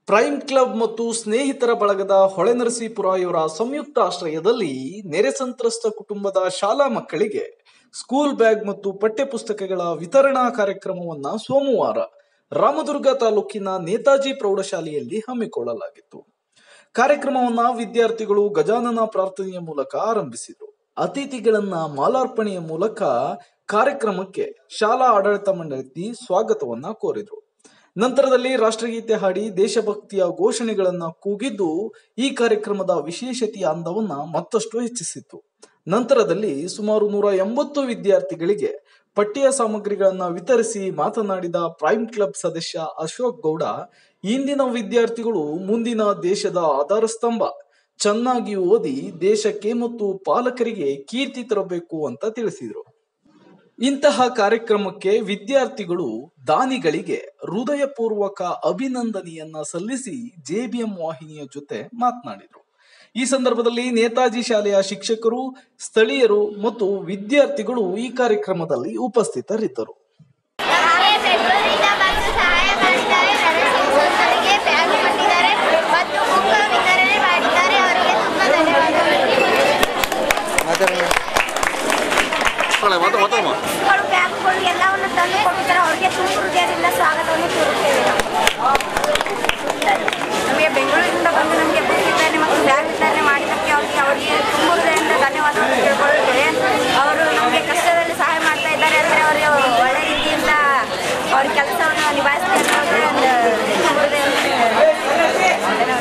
Prime club ಮತ್ತು ಸ್ನೇಹಿತರ ಬಳಗದ ಹೊಳೆನರಸೀಪುರ ಇವರ ಸಂಯುಕ್ತ ಆಶ್ರಯದಲ್ಲಿ ನೆರೆ ಸಂತ್ರಸ್ತ ಕುಟುಂಬದ ಶಾಲಾ ಮಕ್ಕಳಿಗೆ ಸ್ಕೂಲ್ ಬ್ಯಾಗ್ ಮತ್ತು ಪಠ್ಯಪುಸ್ತಕಗಳ ವಿತರಣಾ ಕಾರ್ಯಕ್ರಮವನ್ನ ಸೋಮವಾರ ರಾಮದುರ್ಗ ತಾಲೂಕಿನ ನೇತಾಜಿ ಪ್ರೌಢಶಾಲೆಯಲ್ಲಿ ಹಮ್ಮಿಕೊಳ್ಳಲಾಗಿತ್ತು ಕಾರ್ಯಕ್ರಮವನ್ನ ವಿದ್ಯಾರ್ಥಿಗಳು ಗಜಾನನ ಪ್ರಾರ್ಥನೆಯ ಮೂಲಕ ಆರಂಭಿಸಿದರು ಅತಿಥಿಗಳನ್ನ ಮಾಲಾರ್ಪಣೆಯ ಮೂಲಕ ಕಾರ್ಯಕ್ರಮಕ್ಕೆ ಶಾಲಾ ಆಡಳಿತ ಮಂಡಳಿ ಸ್ವಾಗತವನ್ನ ಕೋರಿದರು ನಂತರದಲ್ಲಿ ರಾಷ್ಟ್ರಗೀತೆ ಹಾಡಿ ದೇಶಭಕ್ತಿಯ ಘೋಷಣೆಗಳನ್ನ ಕೂಗಿದ್ದು ಈ ಕಾರ್ಯಕ್ರಮದ ವಿಶೇಷತೆಯ ಅಂದವನ್ನ ಮತ್ತಷ್ಟು ಹೆಚ್ಚಿಸಿತ್ತು ನಂತರದಲ್ಲಿ ಸುಮಾರು ನೂರ ಎಂಬತ್ತು ವಿದ್ಯಾರ್ಥಿಗಳಿಗೆ ಪಠ್ಯ ಸಾಮಗ್ರಿಗಳನ್ನ ವಿತರಿಸಿ ಮಾತನಾಡಿದ ಪ್ರೈಮ್ ಕ್ಲಬ್ ಸದಸ್ಯ ಅಶೋಕ್ ಗೌಡ ಇಂದಿನ ವಿದ್ಯಾರ್ಥಿಗಳು ಮುಂದಿನ ದೇಶದ ಆಧಾರ ಸ್ತಂಭ ಚೆನ್ನಾಗಿ ಓದಿ ದೇಶಕ್ಕೆ ಮತ್ತು ಪಾಲಕರಿಗೆ ಕೀರ್ತಿ ತರಬೇಕು ಅಂತ ತಿಳಿಸಿದರು ಇಂತಹ ಕಾರ್ಯಕ್ರಮಕ್ಕೆ ವಿದ್ಯಾರ್ಥಿಗಳು ದಾನಿಗಳಿಗೆ ಹೃದಯಪೂರ್ವಕ ಅಭಿನಂದನೆಯನ್ನ ಸಲ್ಲಿಸಿ ಜೆಬಿಎಂ ವಾಹಿನಿಯ ಜೊತೆ ಮಾತನಾಡಿದರು ಈ ಸಂದರ್ಭದಲ್ಲಿ ನೇತಾಜಿ ಶಾಲೆಯ ಶಿಕ್ಷಕರು ಸ್ಥಳೀಯರು ಮತ್ತು ವಿದ್ಯಾರ್ಥಿಗಳು ಈ ಕಾರ್ಯಕ್ರಮದಲ್ಲಿ ಉಪಸ್ಥಿತರಿದ್ದರು ನಮಗೆ ಬೆಂಗಳೂರಿಂದ ಬಂದು ಸಹಾಯ ಮಾಡಿದ್ದಾರೆ ನರಸಿಂಹರಿಗೆ ಬ್ಯಾಗ್ ಕೊಟ್ಟಿದ್ದಾರೆ ಮತ್ತು ಬುಕ್ ವಿತರಣೆ ಮಾಡಿದ್ದಾರೆ ಅವರಿಗೆ ತುಂಬ ಧನ್ಯವಾದಗಳು ಮಾತಾಡ ಮಾತಾಡಮ್ಮ ಬುಕ್ಗಳು ಬ್ಯಾಗ್ಗಳು ಎಲ್ಲವನ್ನು ತಂದು ಕೊಟ್ಟಿದ್ದಾರೆ ಅವರಿಗೆ ತುಂಬ ಹೃದಯದಿಂದ ಸ್ವಾಗತವನ್ನು ಕೋರುತ್ತೇವೆ ನಾವು ನಮಗೆ ಬೆಂಗಳೂರಿಂದ ಬಂದು ನಮಗೆ ಬುಕ್ ವಿತರಣೆ ಮತ್ತು ಬ್ಯಾಗ್ ವಿತರಣೆ ಮಾಡಿದ್ದಕ್ಕೆ ಅವರಿಗೆ ಅವರಿಗೆ ತುಂಬ ಹೃದಯದಿಂದ ಧನ್ಯವಾದವನ್ನು ತಿಳ್ಕೊಳ್ಳುತ್ತೇವೆ ಅವರು ನಮಗೆ ಕಷ್ಟದಲ್ಲಿ ಸಹಾಯ ಮಾಡ್ತಾ ಇದ್ದಾರೆ ಅಂದರೆ ಅವರಿಗೆ ಒಳ್ಳೆ ರೀತಿಯಿಂದ ಅವ್ರ ಕೆಲಸವನ್ನು ನಿಭಾಯಿಸ್ತಾ ಇದ್ದಾರೆ ಒಂದು ಹೃದಯದಿಂದ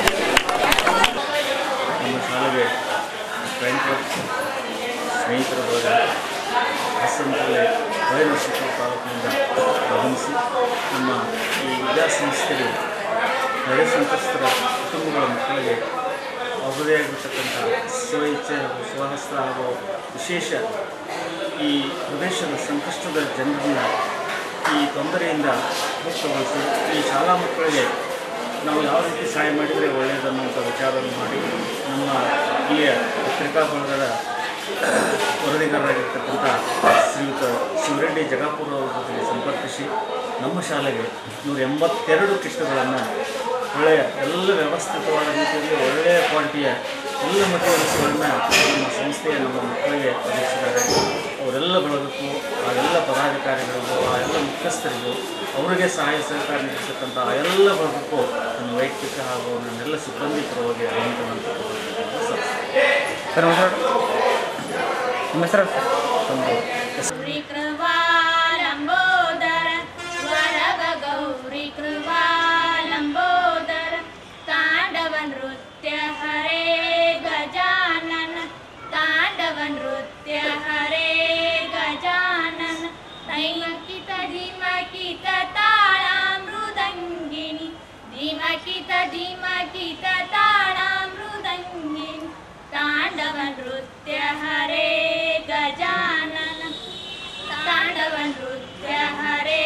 ನಮ್ಮ ಶಾಲೆಗೆ ಪ್ರೈಮ್ ಕ್ಲಬ್ ಸ್ನೇಹಿತರ ಬಳಗ ಹಾಸನದಲ್ಲಿ ಹೊಳೆನರಸೀಪುರ ತಾಲೂಕಿನಿಂದ ಆಗಮಿಸಿ ನಮ್ಮ ಈ ವಿದ್ಯಾಸಂಸ್ಥೆಗೆ ನೆರೆ ಸಂತ್ರಸ್ತರ ಕುಟುಂಬಗಳ ಮಕ್ಕಳಿಗೆ ಅವರದೇ ಆಗಿರ್ತಕ್ಕಂಥ ಸ್ವಇಚ್ಛೆ ಹಾಗೂ ಸ್ವಹಸ್ತ ಹಾಗೂ ವಿಶೇಷ ಈ ಪ್ರದೇಶದ ಸಂಕಷ್ಟದ ಜನರನ್ನ ಈ ತೊಂದರೆಯಿಂದ ಮುಕ್ತಗೊಳಿಸಿ ಈ ಶಾಲಾ ಮಕ್ಕಳಿಗೆ ನಾವು ಯಾವ ರೀತಿ ಸಹಾಯ ಮಾಡಿದರೆ ಒಳ್ಳೆಯದನ್ನುವಂಥ ವಿಚಾರವನ್ನು ಮಾಡಿ ನಮ್ಮ ಇಲ್ಲಿಯ ಪತ್ರಿಕಾ ಬಳಗದ ವರದಿಗಾರರಾಗಿರ್ತಕ್ಕಂಥ ಶ್ರೀಯುತ ಶಿವರೆಡ್ಡಿ ಜಗಾಪುರ ಅವರ ಜೊತೆಗೆ ಸಂಪರ್ಕಿಸಿ ನಮ್ಮ ಶಾಲೆಗೆ ನೂರ ಎಂಬತ್ತೆರಡು ಕಿಟ್ಗಳನ್ನು ಒಳ್ಳೆಯ ಎಲ್ಲ ವ್ಯವಸ್ಥಿತವಾದ ರೀತಿಯಲ್ಲಿ ಒಳ್ಳೆಯ ಕ್ವಾಲಿಟಿಯ ಎಲ್ಲ ಮಟೀರಿಯಲ್ಸ್ಗಳನ್ನು ನಮ್ಮ ಸಂಸ್ಥೆಯ ನಮ್ಮ ಮಕ್ಕಳಿಗೆ ಒದಗಿಸಿದ್ದಾರೆ ಅವರೆಲ್ಲ ಬಳಗಕ್ಕೂ ಆ ಎಲ್ಲ ಪದಾಧಿಕಾರಿಗಳಿಗೂ ಆ ಎಲ್ಲ ಮುಖ್ಯಸ್ಥರಿಗೂ ಅವರಿಗೆ ಸಹಾಯ ಸಹಕಾರ ನೀಡಿರ್ತಕ್ಕಂಥ ಆ ಎಲ್ಲ ಬಳಗಕ್ಕೂ ನನ್ನ ವೈಯಕ್ತಿಕ ಹಾಗೂ ನನ್ನೆಲ್ಲ ಸಿಬ್ಬಂದಿ ಪರವಾಗಿ ಅಭಿನಂದನೆ ಸರ್ ಸರ್ ನಮಸ್ಕಾರ ನಿಮ್ಮ ಹೆಸರು ತಮ್ಮದು ಎಸ್ ಗೌರಿ ಕೃಪಾಲಂಬೋದರ ವರಗ ಗೌರಿ ಕೃಪಾಲಂಬೋದರ ತಾಂಡವ ನೃತ್ಯ ಹರೇ ಗಜಾನನ ತಾಂಡವ ನೃತ್ಯ ಹರೇ ಗಜಾನನ ನೈಮಕಿತ ಧಿಮಕಿತ ತಾಳ ಮೃದಂಗಿನಿ ಧಿಮಕಿತ ಧಿಮಕಿತ ತಾಳ ಮೃದಂಗಿನಿ ತಾಂಡವ ನೃತ್ಯ ಹರೇ ಗಜಾನನ ತಾಂಡವ ನೃತ್ಯ ಹರೇ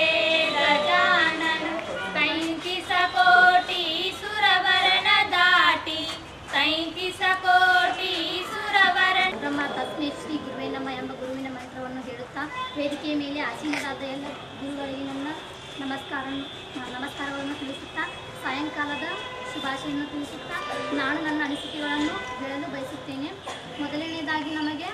ಗಜಾನನ ತೈಂಕಿಸ ಕೋಟಿ ಸುರವರನ ದಾಟಿ ತೈಂಕಿಸ ಕೋಟಿ ಸುರವರನ ನಮ್ಮ ತಸ್ಮೈ ಶ್ರೀ ಗುರುವೇ ನಮ್ಮ ಎಂಬ ಗುರುವಿನ ಮಂತ್ರವನ್ನು ಹೇಳುತ್ತಾ ವೇದಿಕೆಯ ಮೇಲೆ ಆಸೀನರಾದ ಎಲ್ಲ ಗುರುಗಳಿಗೆ ನನ್ನ ನಮಸ್ಕಾರ ನಮಸ್ಕಾರಗಳನ್ನು ತಿಳಿಸುತ್ತಾ ಸಾಯಂಕಾಲದ ಶುಭಾಶಯನ್ನು ತಿಳಿಸುತ್ತಾ ನಾನು ನನ್ನ ಅನಿಸಿಕೆಗಳನ್ನು ಹೇಳಲು ಬಯಸುತ್ತೇನೆ ಮೊದಲನೆಯದಾಗಿ ನಮಗೆ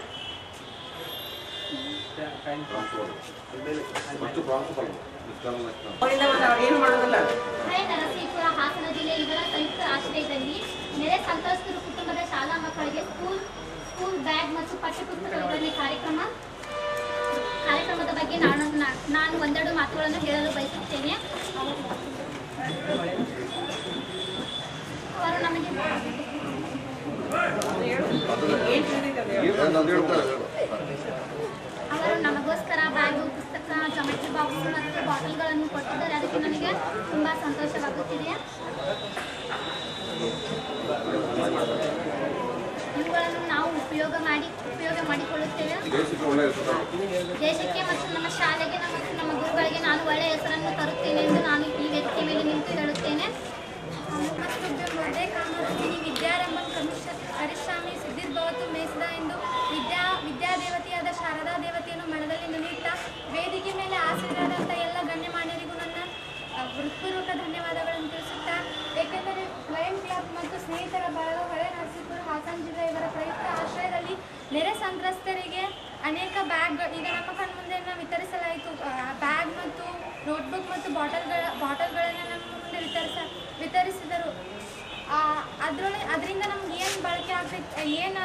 ಅವರಿಂದ ಮತ್ತೆ ಅವ್ರು ಏನು ಮಾಡೋದಿಲ್ಲ ಹಳೆ ನರಸೀಪುರ ಹಾಸನ ಜಿಲ್ಲೆ ಇವರ ಸಂಯುಕ್ತ ಆಶ್ರಯದಲ್ಲಿ ನೆರೆ ಸಂತ್ರಸ್ತರು ಕುಟುಂಬದ ಶಾಲಾ ಮಕ್ಕಳಿಗೆ ಸ್ಕೂಲ್ ಸ್ಕೂಲ್ ಬ್ಯಾಗ್ ಮತ್ತು ಪಠ್ಯಪುಸ್ತಕ ವಿತರಣೆ ಕಾರ್ಯಕ್ರಮ ಕಾರ್ಯಕ್ರಮದ ಬಗ್ಗೆ ನಾನು ನಾ- ನಾನು ಒಂದೆರಡು ಮಾತುಗಳನ್ನು ಹೇಳಲು ಬಯಸುತ್ತೇನೆ ಅವರು ನಮಗೆ ಅವರು ನಮಗೋಸ್ಕರ ಬ್ಯಾಗು ಪುಸ್ತಕ ಜಮೆಟ್ರಿ ಬಾಕ್ಸ್ ಮತ್ತು ಬಾಟಲ್ಗಳನ್ನು ಕೊಟ್ಟಿದ್ದಾರೆ ಅದಕ್ಕೆ ನನಗೆ ತುಂಬ ಸಂತೋಷವಾಗುತ್ತಿದೆ ಇವುಗಳನ್ನು ನಾವು ಉಪಯೋಗ ಮಾಡಿ ಉಪಯೋಗ ಮಾಡಿಕೊಳ್ಳುತ್ತೇವೆ ದೇಶಕ್ಕೆ ಮತ್ತು ನಮ್ಮ ಶಾಲೆಗೆ ನಮ್ಮ ನಮ್ಮ ಗುರುಗಳಿಗೆ ನಾನು ಒಳ್ಳೆಯ ಹೆಸರನ್ನು ತರುತ್ತೇನೆ ಎಂದು ನಾನು ಈ ವೇದಿಕೆ ಮೇಲೆ ನಿಂತು ಹೇಳುತ್ತೇನೆ ಮುದ್ದೆ ಕಾಮರುಚಿನಿ ವಿದ್ಯಾರಂಭಂ ಕರಿಷ್ಯಾಮಿ ಸುದ್ದಿರ್ಭವತು ಮೇಸದ ಎಂದು ವಿದ್ಯಾ ವಿದ್ಯಾದೇವತೆಯಾದ ಶಾರದಾ ದೇವತೆಯನ್ನು ಮನದಲ್ಲಿ ನೆನೆಯುತ್ತಾ ವೇದಿಕೆ ಮೇಲೆ ಆಸೀನರಾದಂಥ ಎಲ್ಲ ಗಣ್ಯಮಾನ್ಯರಿಗೂ ನನ್ನ ಆ, ಹೃತ್ಪೂರ್ವಕ ಧನ್ಯವಾದಗಳನ್ನು ತಿಳಿಸುತ್ತಾ ಏಕೆಂದರೆ ನೋಟ್ಬುಕ್ ಮತ್ತು ಬಾಟಲ್ಗಳ ಬಾಟಲ್ಗಳನ್ನು ನಮ್ಮ ಮುಂದೆ ವಿತರಿಸ ವಿತರಿಸಿದರು ಅದರೊಳಗೆ ಅದರಿಂದ ನಮ್ಗೆ ಏನು ಬಳಕೆ ಆಗ್ತೈತೆ ಏನು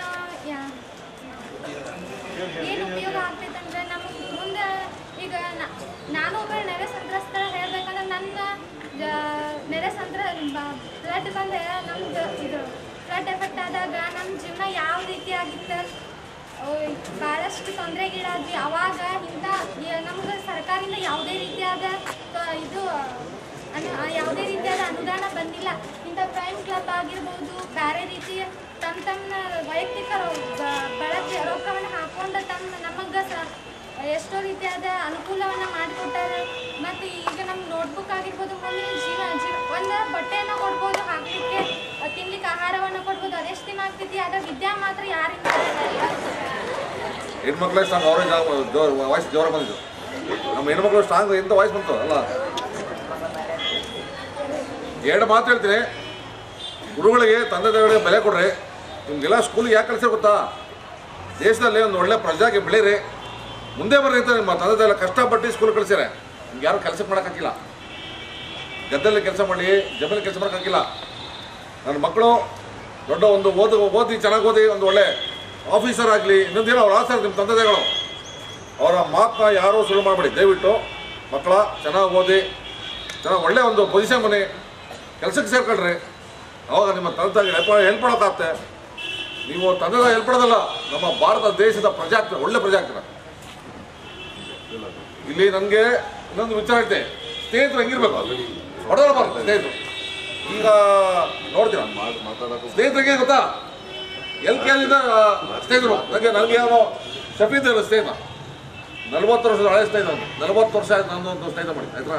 ಏನು ಉಪಯೋಗ ಆಗ್ತೈತೆ ಅಂದರೆ ನಮಗೆ ಮುಂದೆ ಈಗ ನ- ನಾನು ಒಬ್ಬ ನೆರೆ ಸಂತ್ರಸ್ತರ ಹೇಳ್ಬೇಕಂದ್ರೆ ನನ್ನ ಜ- ನೆರೆ ಸಂತ್ರ ಬ್ಲಡ್ ಬಂದರೆ ನಮ್ದು ಇದು ಬ್ಲಡ್ ಎಫೆಕ್ಟ್ ಆದಾಗ ನಮ್ಮ ಜೀವನ ಯಾವ ರೀತಿ ಆಗಿತ್ತು ಅಹ್ ಭಾಳಷ್ಟು ತೊಂದರೆಗೀಡಾದ್ವಿ ಅವಾಗ ಇಂಥ ನಮ್ಗೆ ಸರ್ಕಾರದಿಂದ ಯಾವುದೇ ರೀತಿಯಾದ ತ- ಇದು ಅನು ಯಾವುದೇ ರೀತಿಯಾದ ಅನುದಾನ ಬಂದಿಲ್ಲ ಇಂಥ ಪ್ರೈಮ್ ಕ್ಲಬ್ ಆಗಿರ್ಬೋದು ಬೇರೆ ರೀತಿಯ ತಮ್ಮ ತಮ್ಮ ವೈಯಕ್ತಿಕ ರೊ- ಬ- ಬಳಕೆ ರೊಕ್ಕವನ್ನು ಹಾಕೊಂಡು ತಮ್ಮ ನಮಗೆ ಸ ಎಷ್ಟೋ ರೀತಿಯಾದ ಅನುಕೂಲವನ್ನು ಮಾಡಿಕೊಟ್ಟಾರೆ ಮತ್ತು ಈಗ ನಮ್ಮ ನೋಟ್ಬುಕ್ ಆಗಿರ್ಬೋದು ಮುಂದಿನ ಜೀವ ಜೀವ ಒಂದು ಬಟ್ಟೆಯನ್ನು ಕೊಡ್ಬೋದು ಹಾಕಲಿಕ್ಕೆ ತಿನ್ಲಿಕ್ಕೆ ಆಹಾರವನ್ನು ಕೊಡ್ಬೋದು ಅದೆಷ್ಟು ದಿನ ಆಗ್ತೈತಿ ಆದರೆ ವಿದ್ಯಾ ಮಾತ್ರ ಯಾರಿಂದ ಹೆಣ್ಮಕ್ಳೇ ಸ್ಟ್ರಾಂಗ್ ಅವರೇ ಜೋರ್ ವಾಯ್ಸ್ ಜೋರ ಬಂದಿದ್ದು ನಮ್ಮ ಹೆಣ್ಮಕ್ಳು ಸ್ಟ್ರಾಂಗ್ ಎಂತ ವಾಯ್ಸ್ ಬಂತು ಅಲ್ಲ ಎರಡು ಮಾತು ಹೇಳ್ತೀನಿ ಗುರುಗಳಿಗೆ ತಂದೆ ತಾಯಿಗಳಿಗೆ ಬೆಲೆ ಕೊಡ್ರಿ ನಿಮ್ಗೆಲ್ಲ ಸ್ಕೂಲಿಗೆ ಯಾಕೆ ಕಳಿಸಿ ಗೊತ್ತಾ ದೇಶದಲ್ಲಿ ಒಂದು ಒಳ್ಳೆ ಪ್ರಜಾಗೆ ಬೆಳೀರಿ ಮುಂದೆ ಬರ್ರಿ ಅಂತ ನಿಮ್ಮ ತಂದೆ ತಾಯಿ ಎಲ್ಲ ಕಷ್ಟಪಟ್ಟು ಸ್ಕೂಲ್ ಕಳಿಸಿರೆ ನಿಮ್ಗೆ ಯಾರು ಕೆಲಸ ಮಾಡೋಕ್ಕಾಗಿಲ್ಲ ಗದ್ದೆಲ್ಲಿ ಕೆಲಸ ಮಾಡಿ ಜಮೀನಲ್ಲಿ ಕೆಲಸ ಮಾಡೋಕ್ಕಾಗಿಲ್ಲ ನನ್ನ ಮಕ್ಕಳು ದೊಡ್ಡ ಒಂದು ಓದು ಓದಿ ಚೆನ್ನಾಗಿ ಓದಿ ಒಂದು ಒಳ್ಳೆ ಆಫೀಸರ್ ಆಗಲಿ ಇನ್ನೊಂದೇನೋ ಅವ್ರ ಆಸೆ ನಿಮ್ಮ ತಂದೆ ತಾಯಿಗಳು ಅವರ ಮಾತನ್ನ ಯಾರೂ ಸುಳ್ಳು ಮಾಡಬೇಡಿ ದಯವಿಟ್ಟು ಮಕ್ಕಳ ಚೆನ್ನಾಗಿ ಓದಿ ಚೆನ್ನಾಗಿ ಒಳ್ಳೆ ಒಂದು ಪೊಸಿಷನ್ ಬನ್ನಿ ಕೆಲಸಕ್ಕೆ ಸೇರ್ಕೊಳ್ರಿ ಅವಾಗ ನಿಮ್ಮ ತಂದೆ ತಾಯಿಗೆ ಹೆಲ್ಪ್ ಹೆಲ್ಪ್ ಮಾಡೋಕ್ಕಾಗತ್ತೆ ನೀವು ತಂದೆ ತಾಯಿ ಹೆಲ್ಪ್ ಮಾಡೋದಲ್ಲ ನಮ್ಮ ಭಾರತ ದೇಶದ ಪ್ರಜೆ ಆಗ್ತಾರೆ ಒಳ್ಳೆ ಪ್ರಜೆ ಆಗ್ತಾರೆ ಇಲ್ಲಿ ನನಗೆ ಇನ್ನೊಂದು ವಿಚಾರ ಐತೆ ಸ್ನೇಹಿತರು ಹೆಂಗಿರ್ಬೇಕು ಹೊಡೆದಬಾರ್ದು ಸ್ನೇಹಿತರು ಈಗ ನೋಡ್ತೀರಾ ಸ್ನೇಹಿತರಿಗೆ ಗೊತ್ತಾ ಎಲ್ ಕೆಲಿಂದ ಸ್ನೇಹಿತರು ನನಗೆ ನನಗೆ ಯಾರೋ ಶಫೀದ್ ಅಲ್ಲ ಸ್ನೇಹಿತ ನಲ್ವತ್ತು ವರ್ಷದ ಹಳೆ ಸ್ನೇಹಿತ ಅವನು ನಲ್ವತ್ತು ವರ್ಷ ಆಯ್ತು ನನ್ನ ಒಂದು ಸ್ನೇಹಿತ ಮಾಡಿ ಆಯ್ತಾ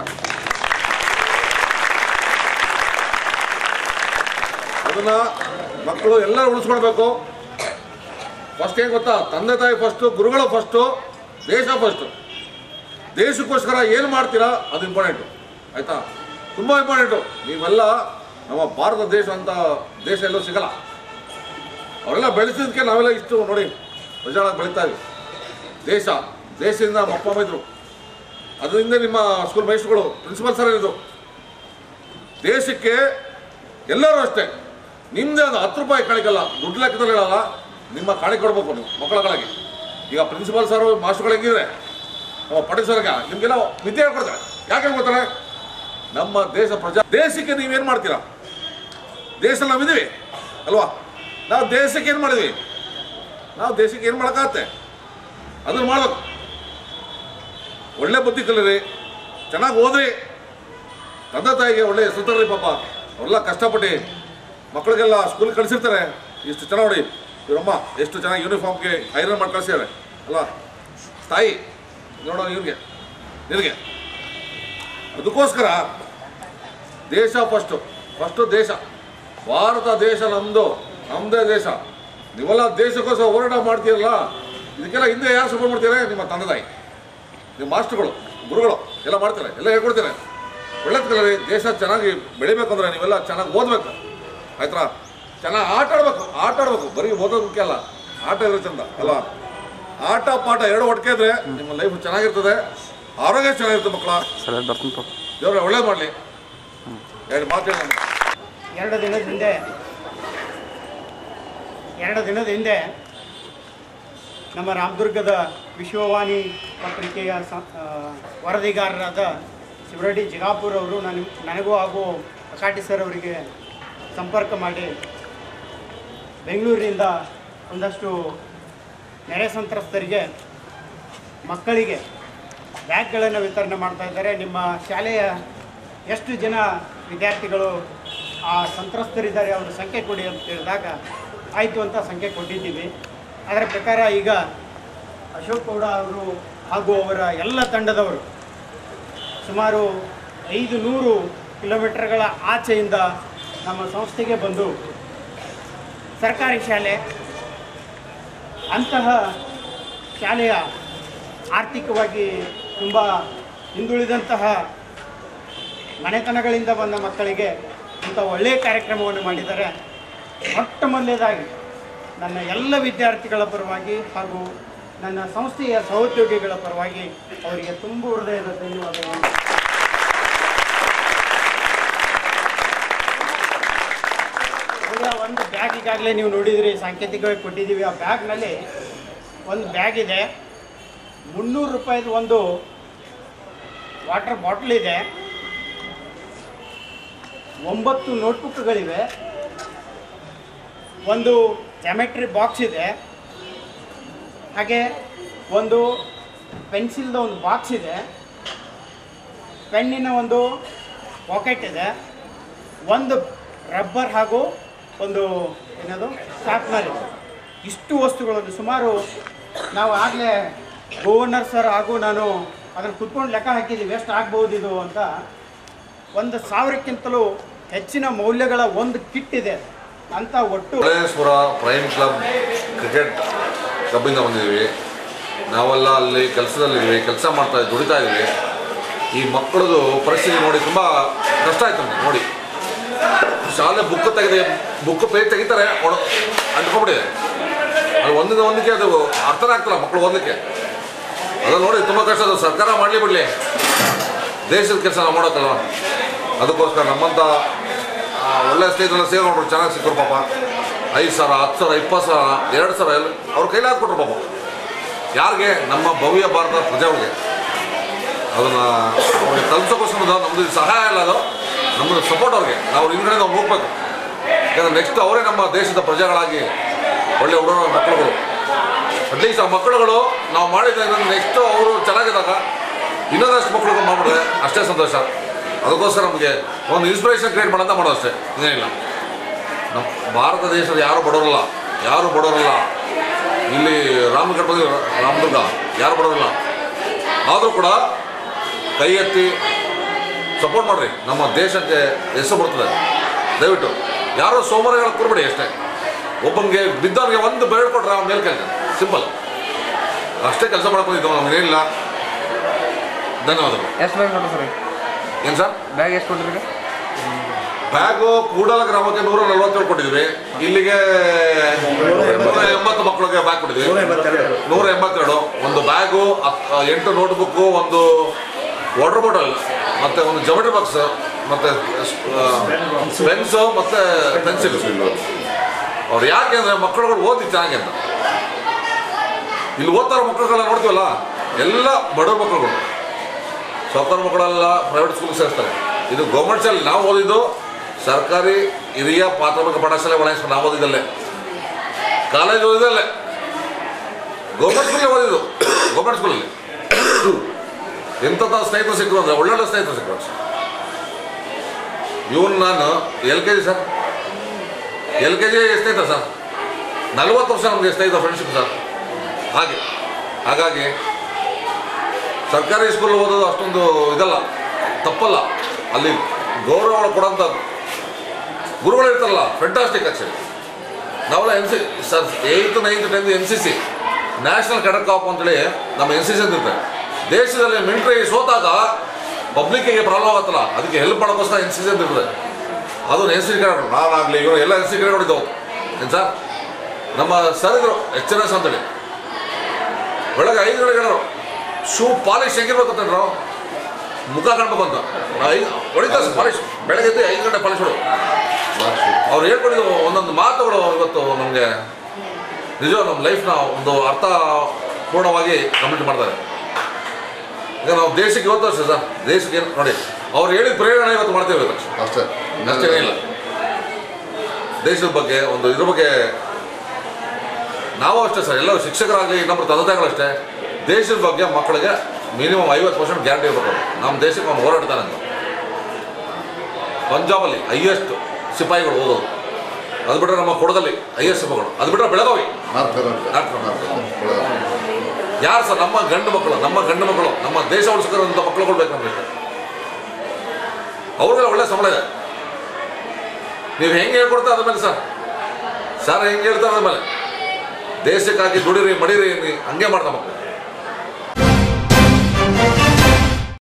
ಅದನ್ನ ಮಕ್ಕಳು ಎಲ್ಲರೂ ಉಳಿಸ್ಕೊಳ್ಬೇಕು ಫಸ್ಟ್ ಏನು ಗೊತ್ತಾ ತಂದೆ ತಾಯಿ ಫಸ್ಟು ಗುರುಗಳು ಫಸ್ಟು ದೇಶ ಫಸ್ಟು ದೇಶಕ್ಕೋಸ್ಕರ ಏನು ಮಾಡ್ತೀರಾ ಅದು ಇಂಪಾರ್ಟೆಂಟು ಆಯಿತಾ ತುಂಬ ಇಂಪಾರ್ಟೆಂಟು ನೀವೆಲ್ಲ ನಮ್ಮ ಭಾರತ ದೇಶ ಅಂತ ದೇಶ ಎಲ್ಲೂ ಸಿಗಲ್ಲ ಅವರೆಲ್ಲ ಬೆಳೆಸಿದ್ದಕ್ಕೆ ನಾವೆಲ್ಲ ಇಷ್ಟು ನೋಡಿ ಪ್ರಜಾಳ ಬೆಳೀತಾ ಇದ್ವಿ ದೇಶ ದೇಶದಿಂದ ನಮ್ಮ ಅಪ್ಪ ಅಮ್ಮ ಇದ್ರು ಅದರಿಂದ ನಿಮ್ಮ ಸ್ಕೂಲ್ ಮೈಸ್ಟ್ರುಗಳು ಪ್ರಿನ್ಸಿಪಲ್ ಸರ್ ಇದ್ರು ದೇಶಕ್ಕೆ ಎಲ್ಲರೂ ಅಷ್ಟೇ ನಿಮ್ಮದೇ ಅದು ಹತ್ತು ರೂಪಾಯಿ ಕಾಣಿಕಲ್ಲ ದುಡ್ಡು ಲೆಕ್ಕದಲ್ಲಿ ಹೇಳಲ್ಲ ನಿಮ್ಮ ಕಾಣಿಕೆ ಕೊಡ್ಬೇಕು ನೀವು ಮಕ್ಕಳುಗಳಿಗೆ ಈಗ ಪ್ರಿನ್ಸಿಪಾಲ್ ಸರ್ ಮಾಸ್ಟರ್ಗಳು ಹೆಂಗಿದ್ರೆ ನಮ್ಮ ಪಟೇಲ್ ಸರ್ಗೆ ನಿಮಗೆಲ್ಲ ವಿದ್ಯೆ ಹೇಳ್ಕೊಡ್ತಾರೆ ಯಾಕೆ ಹೇಳ್ಕೊಡ್ತಾರೆ ನಮ್ಮ ದೇಶ ಪ್ರಜಾ ದೇಶಕ್ಕೆ ನೀವೇನು ಮಾಡ್ತೀರಾ ದೇಶದಲ್ಲಿ ನಾವಿದ್ದೀವಿ ಅಲ್ವಾ ನಾವು ದೇಶಕ್ಕೆ ಏನು ಮಾಡಿದ್ವಿ ನಾವು ದೇಶಕ್ಕೆ ಏನು ಮಾಡೋಕ್ಕಾಗತ್ತೆ ಅದನ್ನು ಮಾಡ್ಬೇಕು ಒಳ್ಳೆ ಬುದ್ಧಿ ಕಲೀರಿ ಚೆನ್ನಾಗಿ ಓದ್ರಿ ತಂದೆ ತಾಯಿಗೆ ಒಳ್ಳೆ ಹೆಸರು ತರ್ರಿ ಪಾಪ ಅವರೆಲ್ಲ ಕಷ್ಟಪಟ್ಟು ಮಕ್ಕಳಿಗೆಲ್ಲ ಸ್ಕೂಲ್ ಕಳಿಸಿರ್ತಾರೆ ಇಷ್ಟು ಚೆನ್ನಾಗಿ ನೋಡಿ ಇವರಮ್ಮ ಎಷ್ಟು ಚೆನ್ನಾಗಿ ಯೂನಿಫಾರ್ಮ್ಗೆ ಐರನ್ ಮಾಡಿ ಕಳಿಸಿದ್ದಾರೆ ಅಲ್ಲ ತಾಯಿ ನೋಡೋ ಇವ್ರಿಗೆ ನಿನಗೆ ಅದಕ್ಕೋಸ್ಕರ ದೇಶ ಫಸ್ಟು ಫಸ್ಟು ದೇಶ ಭಾರತ ದೇಶ ನಮ್ಮದು ನಮ್ಮದೇ ದೇಶ ನೀವೆಲ್ಲ ದೇಶಕ್ಕೋಸ್ಕರ ಹೋರಾಟ ಮಾಡ್ತೀರಲ್ಲ ಇದಕ್ಕೆಲ್ಲ ಹಿಂದೆ ಯಾರು ಸಪೋರ್ಟ್ ಮಾಡ್ತೀರಾ ನಿಮ್ಮ ತಂದೆ ತಾಯಿ ನಿಮ್ಮ ಮಾಸ್ಟರ್ಗಳು ಗುರುಗಳು ಎಲ್ಲ ಮಾಡ್ತಾರೆ ಎಲ್ಲ ಹೇಳ್ಕೊಡ್ತಾರೆ ಒಳ್ಳೇದು ಕಲರಿ ದೇಶ ಚೆನ್ನಾಗಿ ಬೆಳಿಬೇಕು ಅಂದ್ರೆ ನೀವೆಲ್ಲ ಚೆನ್ನಾಗಿ ಓದಬೇಕು ಆಯ್ತಾ ಚೆನ್ನಾಗಿ ಆಟ ಆಡ್ಬೇಕು ಆಟ ಆಡ್ಬೇಕು ಬರೀ ಓದೋದು ಮುಖ್ಯ ಅಲ್ಲ ಆಟ ಇರೋ ಚಂದ ಅಲ್ಲ ಆಟ ಪಾಠ ಎರಡು ಒಟ್ಟಿಗೆ ಇದ್ರೆ ನಿಮ್ಮ ಲೈಫ್ ಚೆನ್ನಾಗಿರ್ತದೆ ಆರೋಗ್ಯ ಚೆನ್ನಾಗಿರುತ್ತೆ ಮಕ್ಕಳ ಸರ್ ಬರ್ತೀನಿ ದೇವ್ರ ಒಳ್ಳೇದು ಮಾಡಲಿ ಎರಡು ಮಾತು ಹೇಳಿ ನಾನು. ಎರಡು ದಿನದ ಹಿಂದೆ ಎರಡು ದಿನದ ಹಿಂದೆ ನಮ್ಮ ರಾಮದುರ್ಗದ ವಿಶ್ವವಾಣಿ ಪತ್ರಿಕೆಯ ಸ- ಆ, ವರದಿಗಾರರಾದ ಶಿವರೆಡ್ಡಿ ಜಿಗಾಪುರ್ ಅವರು ನನ್ ನನಗೂ ಹಾಗೂ ಅಕಾಟಿ ಸರ್ ಅವರಿಗೆ ಸಂಪರ್ಕ ಮಾಡಿ ಬೆಂಗಳೂರಿನಿಂದ ಒಂದಷ್ಟು ನೆರೆ ಸಂತ್ರಸ್ತರಿಗೆ ಮಕ್ಕಳಿಗೆ ಬ್ಯಾಗ್ಗಳನ್ನು ವಿತರಣೆ ಮಾಡ್ತಾ ಇದ್ದಾರೆ ನಿಮ್ಮ ಶಾಲೆಯ ಎಷ್ಟು ಜನ ವಿದ್ಯಾರ್ಥಿಗಳು ಆ ಸಂತ್ರಸ್ತರಿದ್ದಾರೆ ಅವ್ರ ಸಂಖ್ಯೆ ಕೊಡಿ ಅಂತ ಹೇಳಿದಾಗ ಆಯಿತು ಅಂತ ಸಂಖ್ಯೆ ಕೊಟ್ಟಿದ್ದೀವಿ ಅದರ ಪ್ರಕಾರ ಈಗ ಅಶೋಕ್ ಗೌಡ ಅವರು ಹಾಗೂ ಅವರ ಎಲ್ಲ ತಂಡದವರು ಸುಮಾರು ಐದು ನೂರು ಕಿಲೋಮೀಟರ್ಗಳ ಆಚೆಯಿಂದ ನಮ್ಮ ಸಂಸ್ಥೆಗೆ ಬಂದು ಸರ್ಕಾರಿ ಶಾಲೆ ಅಂತಹ ಶಾಲೆಯ ಆರ್ಥಿಕವಾಗಿ ತುಂಬ ಹಿಂದುಳಿದಂತಹ ಮನೆತನಗಳಿಂದ ಬಂದ ಮಕ್ಕಳಿಗೆ ಇಂಥ ಒಳ್ಳೆಯ ಕಾರ್ಯಕ್ರಮವನ್ನು ಮಾಡಿದ್ದಾರೆ ಮೊಟ್ಟ ಮೊದಲನೇದಾಗಿ ನನ್ನ ಎಲ್ಲ ವಿದ್ಯಾರ್ಥಿಗಳ ಪರವಾಗಿ ಹಾಗೂ ನನ್ನ ಸಂಸ್ಥೆಯ ಸಹೋದ್ಯೋಗಿಗಳ ಪರವಾಗಿ ಅವರಿಗೆ ತುಂಬ ಹೃದಯದ ಧನ್ಯವಾದಗಳನ್ನು ಈಗ ಒಂದು ಬ್ಯಾಗ್ ಈಗಾಗಲೇ ನೀವು ನೋಡಿದ್ರಿ ಸಾಂಕೇತಿಕವಾಗಿ ಕೊಟ್ಟಿದ್ದೀವಿ ಆ ಬ್ಯಾಗ್ನಲ್ಲಿ ಒಂದು ಬ್ಯಾಗ್ ಇದೆ ಮುನ್ನೂರು ರೂಪಾಯಿದು ಒಂದು ವಾಟರ್ ಬಾಟ್ಲ್ ಇದೆ ಒಂಬತ್ತು ನೋಟ್ಬುಕ್ಗಳಿವೆ ಒಂದು ಜಾಮೆಟ್ರಿ ಬಾಕ್ಸ್ ಇದೆ ಹಾಗೆ ಒಂದು ಪೆನ್ಸಿಲ್ದ ಒಂದು ಬಾಕ್ಸ್ ಇದೆ ಪೆನ್ನಿನ ಒಂದು ಪಾಕೆಟ್ ಇದೆ ಒಂದು ರಬ್ಬರ್ ಹಾಗೂ ಒಂದು ಏನದು ಶಾರ್ಪ್ನರ್ ಇದೆ ಇಷ್ಟು ವಸ್ತುಗಳನ್ನು ಸುಮಾರು ನಾವು ಆಗಲೇ ಗವರ್ನರ್ ಸರ್ ಹಾಗೂ ನಾನು ಅದನ್ನು ಕುತ್ಕೊಂಡು ಲೆಕ್ಕ ಹಾಕಿದ್ದೀವಿ ಎಷ್ಟು ಆಗ್ಬೋದು ಇದು ಅಂತ ಒಂದು ಸಾವಿರಕ್ಕಿಂತಲೂ ಹೆಚ್ಚಿನ ಮೌಲ್ಯಗಳ ಒಂದು ಕಿಟ್ ಇದೆ ಅಂತ ಒಟ್ಟು ಕಳೇಶ್ವರ ಪ್ರೈಮ್ ಕ್ಲಬ್ ಕ್ರಿಕೆಟ್ ಕ್ಲಬ್ಬಿಂದ ಬಂದಿದ್ದೀವಿ ನಾವೆಲ್ಲ ಅಲ್ಲಿ ಕೆಲಸದಲ್ಲಿದ್ದೀವಿ ಕೆಲಸ ಮಾಡ್ತಾ ದುಡಿತಾ ಇದ್ದೀವಿ ಈ ಮಕ್ಕಳದು ಪರಿಸ್ಥಿತಿ ನೋಡಿ ತುಂಬ ಕಷ್ಟ ಆಯ್ತು ನಮಗೆ ನೋಡಿ ಶಾಲೆ ಬುಕ್ ತೆಗೆದು ಬುಕ್ ಪೇಜ್ ತೆಗಿತಾರೆ ಒಣ ಅಂಟ್ಕೊಂಡ್ಬಿಟ್ಟಿದೆ ಅದು ಒಂದಿನ ಒಂದಕ್ಕೆ ಅದು ಅರ್ಥನೇ ಆಗ್ತಿಲ್ಲ ಮಕ್ಕಳು ಓದಲಿಕ್ಕೆ ಅದು ನೋಡಿ ತುಂಬ ಕಷ್ಟ ಅದು ಸರ್ಕಾರ ಮಾಡಲಿ ಬಿಡಲಿ ದೇಶದ ಕೆಲಸ ನಾವು ಮಾಡೋಕ್ಕಲ್ವ ಅದಕ್ಕೋಸ್ಕರ ನಮ್ಮಂಥ ಆ, ಒಳ್ಳೆ ಸ್ನೇಹಿತರೆಲ್ಲ ಸೇರ್ಕೊಂಡ್ರು ಚೆನ್ನಾಗಿ ಸಿಕ್ಕರು ಪಾಪ ಐದು ಸಾವಿರ ಹತ್ತು ಸಾವಿರ ಇಪ್ಪತ್ತು ಸಾವಿರ ಎರಡು ಸಾವಿರ ಎಲ್ಲ ಅವ್ರ ಕೈಲಿ ಹಾಕ್ಕೊಟ್ರು ಪಾಪ ಯಾರಿಗೆ ನಮ್ಮ ಭವ್ಯ ಭಾರತ ಪ್ರಜೆಗಳಿಗೆ ಅದನ್ನು ಅವ್ರಿಗೆ ತಲುಪಿಸೋಕ್ಕೋಸ್ಕರ ನಮ್ಮದು ಇದು ಸಹಾಯ ಅಲ್ಲ ಅದು ನಮ್ಮದು ಸಪೋರ್ಟ್ ಅವ್ರಿಗೆ ನಾವು ಹಿಂದ್ಗಡೆ ನಾವು ಹೋಗ್ಬೇಕು ಯಾಕಂದ್ರೆ ನೆಕ್ಸ್ಟ್ ಅವರೇ ನಮ್ಮ ದೇಶದ ಪ್ರಜೆಗಳಾಗಿ ಒಳ್ಳೆ ಹುಡುಗರ ಮಕ್ಕಳುಗಳು ಅಟ್ಲೀಸ್ಟ್ ಆ ಮಕ್ಕಳುಗಳು ನಾವು ಮಾಡಿದ ನೆಕ್ಸ್ಟ್ ಅವರು ಚೆನ್ನಾಗಿದ್ದಾಗ ಇನ್ನೊಂದಷ್ಟು ಮಕ್ಕಳುಗಳು ಮಾಡಿಬಿಟ್ರೆ ಅಷ್ಟೇ ಸಂತೋಷ ಅದಕ್ಕೋಸ್ಕರ ನಮಗೆ ಒಂದು ಇನ್ಸ್ಪಿರೇಷನ್ ಕ್ರಿಯೇಟ್ ಮಾಡೋಂತ ಮಾಡೋದು ಅಷ್ಟೇ ಇನ್ನೇನಿಲ್ಲ ನಮ್ಮ ಭಾರತ ದೇಶದ ಯಾರು ಬಡವರಲ್ಲ ಯಾರು ಬಡವರಲ್ಲ ಇಲ್ಲಿ ರಾಮಗಢ ಬಂದು ರಾಮದುರ್ಗ ಯಾರು ಬಡವರಲ್ಲ ಆದರೂ ಕೂಡ ಕೈ ಎತ್ತಿ ಸಪೋರ್ಟ್ ಮಾಡಿರಿ ನಮ್ಮ ದೇಶಕ್ಕೆ ಹೆಸರು ಬರ್ತದೆ ದಯವಿಟ್ಟು ಯಾರೋ ಸೋಮವಾರಗಳ ಕೊಡ್ಬೇಡಿ ಅಷ್ಟೇ ಒಬ್ಬನಿಗೆ ಬಿದ್ದವನಿಗೆ ಒಂದು ಬೆರಳು ಕೊಟ್ರೆ ಅವ್ನ ಮೇಲೆ ಕೆಲಸ ಸಿಂಪಲ್ ಅಷ್ಟೇ ಕೆಲಸ ಮಾಡಕ್ಕೆ ಬಂದಿದ್ದು ನಮಗೇನಿಲ್ಲ ಧನ್ಯವಾದಗಳು ಎಷ್ಟು ಬ್ಯಾಗ್ ಕೊಟ್ಟು ಸರ್ ಏನು ಸರ್ ಬ್ಯಾಗ್ ಎಷ್ಟು ಕೊಟ್ಟಿರಿ ಬ್ಯಾಗು ಕೂಡಲ ಗ್ರಾಮಕ್ಕೆ ನೂರ ನಲವತ್ತೇಳು ಕೊಟ್ಟಿದ್ವಿ ಇಲ್ಲಿಗೆ ನೂರ ಎಂಬತ್ತು ಮಕ್ಕಳಿಗೆ ಬ್ಯಾಗ್ ಕೊಟ್ಟಿದ್ವಿ ನೂರ ಎಂಬತ್ತೆರಡು ಒಂದು ಬ್ಯಾಗು ಹತ್- ಎಂಟು ನೋಟ್ಬುಕ್ಕು ಒಂದು ವಾಟರ್ ಬಾಟಲ್ ಮತ್ತೆ ಒಂದು ಜಮೆಟ್ರಿ ಬಾಕ್ಸ್ ಮತ್ತೆ ಪೆನ್ಸು ಮತ್ತೆ ಪೆನ್ಸಿಲ್ ಅವ್ರು ಯಾಕೆ ಅಂದ್ರೆ ಮಕ್ಕಳುಗಳು ಓದಿ ಚೆನ್ನಾಗಿ ಅಂತ ಇಲ್ಲಿ ಓದ್ತಾರೋ ಮಕ್ಕಳುಗಳನ್ನ ನೋಡ್ತೀವಲ್ಲ ಎಲ್ಲ ಬಡವ್ರ ಮಕ್ಕಳುಗಳು ಸಾವುಕಾರ ಮಕ್ಕಳೆಲ್ಲ ಪ್ರೈವೇಟ್ ಸ್ಕೂಲ್ ಸೇರಿಸ್ತಾರೆ ಇದು ಗೌರ್ಮೆಂಟ್ ಶಾಲೆ ನಾವು ಓದಿದ್ದು ಸರ್ಕಾರಿ ಹಿರಿಯ ಪ್ರಾಥಮಿಕ ಪಾಠಶಾಲೆ ಒಳಗೆ ನಾವು ಓದಿದ್ದಲ್ಲೇ ಕಾಲೇಜ್ ಓದಿದ್ದಲ್ಲೇ ಗೌರ್ಮೆಂಟ್ ಸ್ಕೂಲೇ ಓದಿದ್ದು ಗೌರ್ಮೆಂಟ್ ಸ್ಕೂಲಲ್ಲಿ ಎಂಥದ್ದು ಸ್ನೇಹಿತರು ಸಿಕ್ಕರು ಅಂದರೆ ಒಳ್ಳೊಳ್ಳೆ ಸ್ನೇಹಿತರು ಸಿಕ್ಕರು ಇವನು ನಾನು L K G sir L K G ಸ್ನೇಹಿತ ಸರ್ ನಲ್ವತ್ತು ವರ್ಷ ನಮಗೆ ಸ್ನೇಹಿತ ಫ್ರೆಂಡ್ಶಿಪ್ ಸರ್ ಹಾಗೆ ಹಾಗಾಗಿ ಸರ್ಕಾರಿ ಸ್ಕೂಲ್ ಓದೋದು ಅಷ್ಟೊಂದು ಇದಲ್ಲ ತಪ್ಪಲ್ಲ ಅಲ್ಲಿ ಗೌರವ ಕೊಡೋಂಥದ್ದು ಗುರುಗಳು ಇರ್ತಾರಲ್ಲ ಫೆಂಟಾಸ್ಟಿಕ್ ಆ್ಯಕ್ಚುಲಿ ನಾವೆಲ್ಲ N C sir eighth ninth tenth N C C national cadet corps ಅಂತೇಳಿ ನಮ್ಮ ಎನ್ ಸಿ ಸಿ ಅಂತ ಇರ್ತದೆ ದೇಶದಲ್ಲಿ ಮಿಲಿಟ್ರಿ ಸೋತಾಗ ಪಬ್ಲಿಕ್ಕಿಗೆ ಪ್ರಾಬ್ಲಮ್ ಆಗುತ್ತಲ್ಲ ಅದಕ್ಕೆ ಹೆಲ್ಪ್ ಮಾಡೋಕ್ಕೋಸ್ಕರ ಎನ್ ಸಿ ಸಿ ಅಂತ ಇರ್ತದೆ ಅದು ಎನ್ ಸಿ ಸಿ ಕೆಡಕ್ ನಾನಾಗಲಿ ಇವರು ಎಲ್ಲ ಎನ್ ಸಿ ಕೆಡಕೊಂಡಿದ್ದವು ಏನು ಸರ್ ನಮ್ಮ ಸರ್ ಇದ್ರು ಎಚ್ ಎನ್ ಎಸ್ ಅಂತೇಳಿ ಬೆಳಗ್ಗೆ ಐದು ಗಂಟೆಗೆ ಹೇಳೋರು ಶೂ ಪಾಲಿಶ್ ಹೆಂಗಿರ್ಬೇಕು ಅಂತಂದ್ರು ಮುಖ ಕಾಣ್ಬೇಕು ಅಂತ ಐದು ಹೊಡಿತಾ ಪಾಲಿಶ್ ಬೆಳಗ್ಗೆ ಎದ್ದು ಐದು ಗಂಟೆ ಪಾಲಿಶ್ ಹೊಡು ಅವ್ರು ಹೇಳ್ಕೊಂಡಿದ್ದು ಒಂದೊಂದು ಮಾತುಗಳು ಇವತ್ತು ನಮಗೆ ನಿಜ ನಮ್ಮ ಲೈಫ್ನ ಒಂದು ಅರ್ಥ ಪೂರ್ಣವಾಗಿ ಕಂಪ್ಲೀಟ್ ಮಾಡ್ತಾರೆ ಈಗ ನಾವು ದೇಶಕ್ಕೆ ಇವತ್ತು ಅಷ್ಟೇ ಸರ್ ದೇಶಕ್ಕೆ ಏನು ನೋಡಿ ಅವ್ರು ಹೇಳಿದ ಪ್ರೇರಣೆ ಇವತ್ತು ಮಾಡ್ತೇವೆ ಇವತ್ತು ಅಷ್ಟೇ ಅಷ್ಟೇ ಇಲ್ಲ ದೇಶದ ಬಗ್ಗೆ ಒಂದು ಇದ್ರ ಬಗ್ಗೆ ನಾವು ಅಷ್ಟೇ ಸರ್ ಎಲ್ಲರೂ ಶಿಕ್ಷಕರಾಗಲಿ ಇನ್ನೊಬ್ಬರು ತಂದೆ ತಾಯಿಗಳಷ್ಟೇ ದೇಶದ ಬಗ್ಗೆ ಮಕ್ಕಳಿಗೆ ಮಿನಿಮಮ್ ಐವತ್ತು ಪರ್ಸೆಂಟ್ ಗ್ಯಾರಂಟಿ ಇರಬೇಕು ನಮ್ಮ ದೇಶಕ್ಕೆ ಅವ್ನು ಹೋರಾಡ್ತಾನೆ ಅಂತ ಪಂಜಾಬಲ್ಲಿ ಹೈಯೆಸ್ಟ್ ಸಿಪಾಯಿಗಳು ಓದೋದು ಅದು ಬಿಟ್ಟರೆ ನಮ್ಮ ಕೊಡದಲ್ಲಿ ಹೈಯೆಸ್ಟ್ ಸಿಪಾಯಿಗಳು ಅದು ಬಿಟ್ಟರೆ ಬೆಳಗಾವಿ ಯಾರು ಸರ್ ನಮ್ಮ ಗಂಡು ಮಕ್ಕಳು ನಮ್ಮ ಗಂಡು ಮಕ್ಕಳು ನಮ್ಮ ದೇಶ ಉಳಿಸ್ಕೊಳ್ಳೋಂಥ ಮಕ್ಕಳುಗಳು ಬೇಕು ನಮಗೆ ಅವ್ರಿಗೆಲ್ಲ ಒಳ್ಳೆ ಸಂಬಳ ಇದೆ ನೀವು ಹೆಂಗೆ ಹೇಳ್ಕೊಡ್ತಾ ಅದ್ರ ಮೇಲೆ ಸರ್ ಸರ್ ಹೆಂಗೆ ಹೇಳ್ತಾರೆ ಅದ್ರ ಮೇಲೆ ದೇಶಕ್ಕಾಗಿ ದುಡಿರಿ ಮಡಿರಿ ಹಂಗೆ ಮಾಡ್ದ ಮಕ್ಕಳು